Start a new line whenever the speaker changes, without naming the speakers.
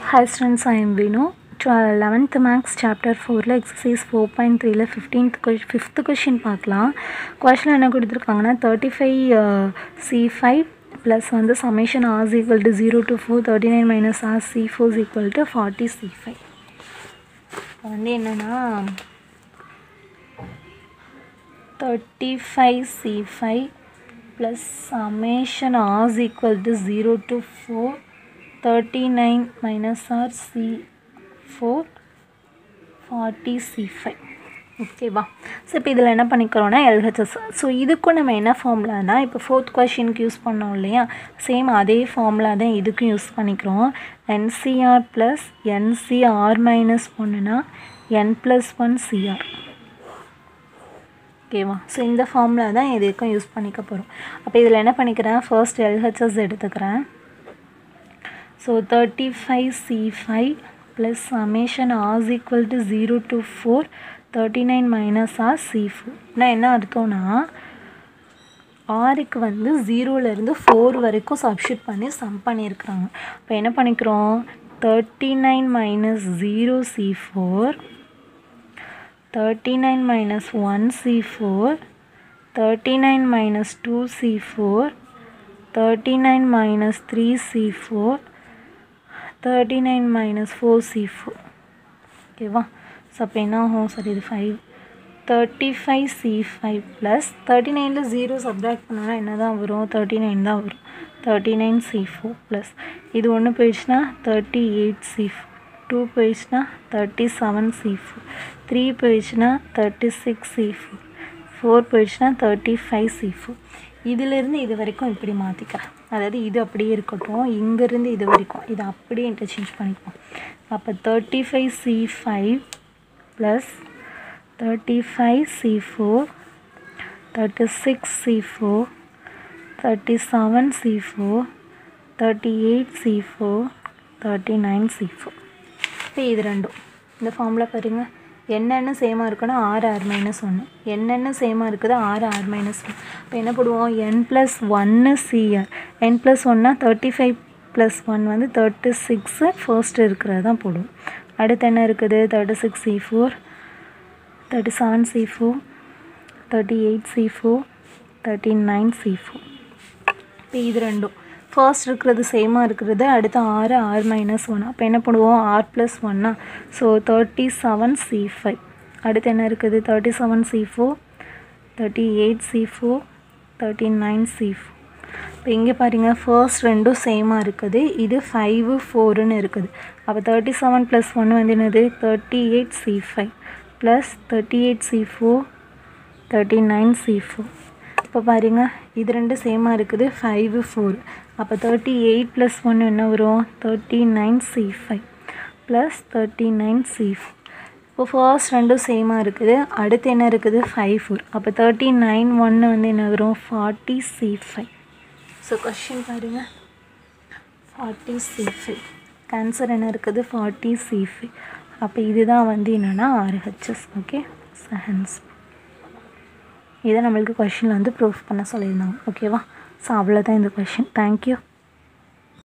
Hi students, I am Vinu. To 11th Max Chapter 4ல exercise four point த்ரீல fifteenth fifth question பார்க்கலாம் question என்ன கொடுத்துருக்காங்கன்னா thirty five C five plus வந்து summation R's equal to zero to four thirty nine minus R C four equal to forty C five வந்து என்னென்னா thirty five C five plus summation R's equal to zero to four thirty nine minus R C four forty C five ஓகேவா so இப்போ இதில் என்ன பண்ணிக்கிறோன்னா LHS so இதுக்கும் நம்ம என்ன ஃபார்முலானா இப்போ ஃபோர்த் கொஷினுக்கு யூஸ் பண்ணோம் இல்லையா சேம் அதே ஃபார்முலா தான் இதுக்கும் யூஸ் பண்ணிக்கிறோம் என்சிஆர் ப்ளஸ் என்சிஆர் மைனஸ் ஒன்றுனா என் ப்ளஸ் ஒன் சிஆர் ஓகேவா ஸோ இந்த ஃபார்முலா தான் இதுக்கும் யூஸ் பண்ணிக்க போகிறோம் அப்போ இதில் என்ன பண்ணிக்கிறேன் ஃபர்ஸ்ட் எல்ஹெச்எஸ் எடுத்துக்கிறேன் so thirty five C five plus summation R's equal to zero to four thirty nine minus R C four நான் என்ன அர்த்தம்னா ஆருக்கு வந்து ஜீரோலேருந்து ஃபோர் வரைக்கும் சப்ஷூட் பண்ணி சம் பண்ணியிருக்கிறாங்க இப்போ என்ன பண்ணிக்கிறோம் thirty nine minus zero C four thirty nine minus one C four thirty nine minus two C four thirty nine minus three C four thirty nine minus four C four ஓகேவா so அப்போ என்ன ஆகும் sir இது five thirty five C five plus thirty நைனில் zero subtract பண்ணோன்னா என்ன தான் வரும் தேர்ட்டி நைன் தான் வரும் thirty nine C four plus இது ஒன்று போயிடுச்சுன்னா thirty eight C four two போயிடுச்சுன்னா thirty seven C four three போயிடுச்சுன்னா thirty six C four four போயிடுச்சுன்னா தேர்ட்டி ஃபைவ் சி ஃபோர் இதிலிருந்து இது வரைக்கும் இப்படி மாற்றிக்கிறேன் அதாவது இது அப்படியே இருக்கட்டும் இங்கேருந்து இது வரைக்கும் இதை அப்படியே இன்டர்சேஞ்ச் பண்ணிக்குவோம் அப்போ thirty five C five plus thirty five C four thirty six C four thirty seven C four thirty eight C four thirty nine C four இப்போ இது ரெண்டும் இந்த ஃபார்மில் பாருங்கள் என்னென்ன சேமாக இருக்குன்னா ஆறு ஆறு மைனஸ் ஒன்று என்னென்ன சேமாக இருக்குது ஆறு ஆறு மைனஸ் ஒன்று இப்போ என்ன போடுவோம் என் ப்ளஸ் ஒன்று சிஆர் என் ப்ளஸ் ஒன்னா தேர்ட்டி ஃபைவ் ப்ளஸ் ஒன் வந்து தேர்ட்டி சிக்ஸு ஃபர்ஸ்ட் இருக்கிறது தான் போடுவோம் அடுத்து என்ன இருக்குது thirty six C four thirty seven C four thirty eight C four thirty nine C four இப்போ இது ரெண்டும் ஃபர்ஸ்ட் இருக்கிறது சேமாக இருக்கிறது அடுத்து ஆறு ஆறு மைனஸ் ஒன் அப்போ என்ன பண்ணுவோம் ஆர் ப்ளஸ் ஒன்னா so thirty seven C five அடுத்து என்ன இருக்குது thirty seven C four thirty eight C four thirty nine C four இப்போ இங்கே பாருங்கள் ஃபர்ஸ்ட் ரெண்டும் சேமாக இருக்குது இது ஃபைவு ஃபோருன்னு இருக்குது அப்போ தேர்ட்டி செவன் ப்ளஸ் ஒன்று வந்து என்னது thirty eight C five plus thirty eight C four thirty nine C four இப்போ பாருங்க இது ரெண்டு சேமாக இருக்குது ஃபைவு ஃபோர் அப்போ தேர்ட்டி எயிட் ப்ளஸ் ஒன்று என்ன வரும் thirty nine C five plus thirty nine C four இப்போ ஃபர்ஸ்ட் ரெண்டும் சேமாக இருக்குது அடுத்து என்ன இருக்குது ஃபைவ் ஃபோர் அப்போ தேர்ட்டி நைன் ஒன்று வந்து என்ன வரும் forty C five so question பாருங்கள் ஃபார்ட்டி சி ஃபைவ் கேன்சர் என்ன இருக்குது ஃபார்ட்டி சி ஃபைவ் அப்போ இதுதான் வந்து என்னென்னா ஆர்ஹெச்எஸ் ஓகே ஹென்ஸ் இதை நம்மளுக்கு கொஷினில் வந்து ப்ரூஃப் பண்ண சொல்லியிருந்தாங்க ஓகேவா ஸோ அவ்வளோதான் இந்த கொஷின் தேங்க்யூ